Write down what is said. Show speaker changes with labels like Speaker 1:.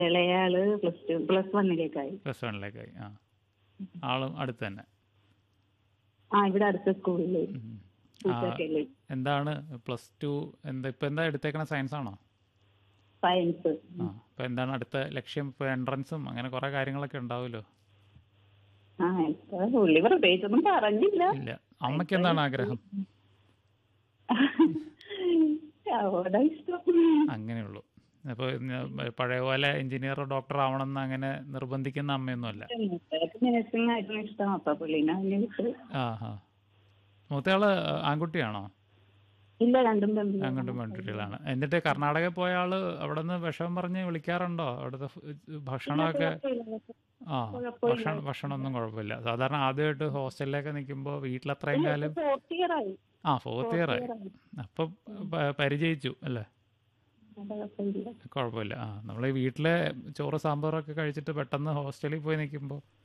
Speaker 1: ഇളയാള് plus two plus വണ്ണിലേക്കായി
Speaker 2: plus വണ്ണിലേക്കായി ആ ആളും അടുത്ത് തന്നെ
Speaker 1: ആ ഇവിടെ അടുത്ത സ്കൂളില്
Speaker 2: ഉം. ആ,
Speaker 1: പൂച്ചക്കല്
Speaker 2: എന്താണ് പ്ലസ് ടു എന്താ ഇപ്പം എന്താ എടുത്തേക്കണ സയൻസ് ആണോ
Speaker 1: സയൻസ്
Speaker 2: ആ അപ്പം എന്താണ് അടുത്ത ലക്ഷ്യം ഇപ്പോൾ എൻട്രൻസും അങ്ങനെ കുറേ കാര്യങ്ങളൊക്കെ ഉണ്ടാവുമല്ലോ
Speaker 1: ആ ഇപ്പൊ പുള്ളി പ്രത്യേകിച്ചൊന്നും പറഞ്ഞില്ല
Speaker 2: ഇല്ല അമ്മയ്ക്ക് എന്താണ് ആഗ്രഹം
Speaker 1: അവിടെ ഇഷ്ടം
Speaker 2: അങ്ങനെയുള്ളൂ അപ്പോൾ പഴയ പോലെ എഞ്ചിനീയറോ ഡോക്ടറോ ആവണമെന്ന് അങ്ങനെ നിർബന്ധിക്കുന്ന അമ്മയൊന്നുമല്ല
Speaker 1: നഴ്സിംഗ് ആയിരുന്നു ഇഷ്ടം അപ്പൊ പുള്ളിനെ അതിനെ വിട്ട്
Speaker 2: ആ ഹാ മൂത്തയാള് ആൺകുട്ടിയാണോ
Speaker 1: ഇല്ല രണ്ടും പെണ്ണും.
Speaker 2: അങ്ങോട്ടും പെൺകുട്ടികളാണ് എന്നിട്ട് കർണാടകയിൽ പോയ ആള് അവിടെ നിന്ന് വിഷമം പറഞ്ഞ് വിളിക്കാറുണ്ടോ അവിടുത്തെ ഫു- ഭക്ഷണമൊക്കെ ആ ഭക്ഷണം ഭക്ഷണമൊന്നും കുഴപ്പമില്ല സാധാരണ ആദ്യമായിട്ട് ഹോസ്റ്റലിലൊക്കെ നിൽക്കുമ്പോൾ വീട്ടിലത്രയും കാലം
Speaker 1: ഫോർത്ത് ഇയർ ആയി
Speaker 2: ആ ഫോർത്ത് ഇയർ ആയി അപ്പം പ- പരിചയിച്ചു അല്ലേ
Speaker 1: അത് കുഴപ്പമില്ല
Speaker 2: കുഴപ്പമില്ല ആ നമ്മൾ ഈ വീട്ടിലെ ചോറ് സാമ്പാറൊക്കെ കഴിച്ചിട്ട് പെട്ടെന്ന് ഹോസ്റ്റലിൽ പോയി നിൽക്കുമ്പോൾ